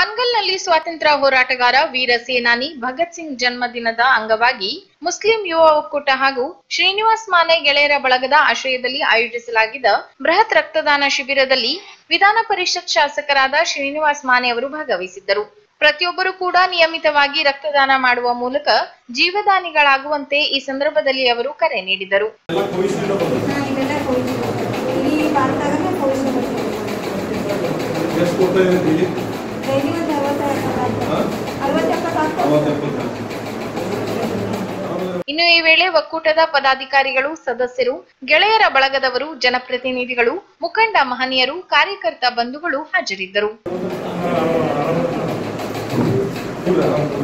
ಹಾನ್ಗಲ್ನಲ್ಲಿ ಸ್ವಾತಂತ್ರ್ಯ ಹೋರಾಟಗಾರ ವೀರ ಸೇನಾನಿ ಭಗತ್ ಸಿಂಗ್ ಜನ್ಮದಿನದ ಅಂಗವಾಗಿ ಮುಸ್ಲಿಂ ಯುವ ಒಕ್ಕೂಟ ಹಾಗೂ ಶ್ರೀನಿವಾಸ್ ಮಾನೆ ಗೆಳೆಯರ ಬಳಗದ ಆಶ್ರಯದಲ್ಲಿ ಆಯೋಜಿಸಲಾಗಿದ್ದ ಬೃಹತ್ ರಕ್ತದಾನ ಶಿಬಿರದಲ್ಲಿ ವಿಧಾನ ಪರಿಷತ್ ಶಾಸಕರಾದ ಶ್ರೀನಿವಾಸ್ ಮಾನೆ ಅವರು ಭಾಗವಹಿಸಿದ್ದರು ಪ್ರತಿಯೊಬ್ಬರು ಕೂಡ ನಿಯಮಿತವಾಗಿ ರಕ್ತದಾನ ಮಾಡುವ ಮೂಲಕ ಜೀವದಾನಿಗಳಾಗುವಂತೆ ಈ ಸಂದರ್ಭದಲ್ಲಿ ಅವರು ಕರೆ ನೀಡಿದರು ಎಲ್ಲ ಕೋವಿಶೀಲ್ಡ್ ಬಂದದ್ದು. ಹಾ, ಇವೆಲ್ಲ ಕೋವಿಶೀಲ್ಡ್ ಇಡೀ ಭಾರತದಾಗನೇ ಕೋವಿಶೀಲ್ಡ್ ಎಷ್ಟು ಕೊಡ್ತಾ ಇದ್ದೀರಿ ಇಲ್ಲಿ? ಡೈಲಿ ಒಂದು ಅರವತ್ತು ಹಾ? ಅರವತ್ತು ಎಪ್ಪತ್ತು ಆಗ್ತದೆ ಅರವತ್ತು ಎಪ್ಪತ್ತು ಜನ. ಇನ್ನು ಈ ವೇಳೆ ಒಕ್ಕೂಟದ ಪದಾಧಿಕಾರಿಗಳು ಸದಸ್ಯರು ಗೆಳೆಯರ ಬಳಗದವರು ಜನಪ್ರತಿನಿಧಿಗಳು ಮುಖಂಡ ಮಹನೀಯರು ಕಾರ್ಯಕರ್ತ ಬಂಧುಗಳು ಹಾಜರಿದ್ದರು ಇಲ್ಲ, ನಾವು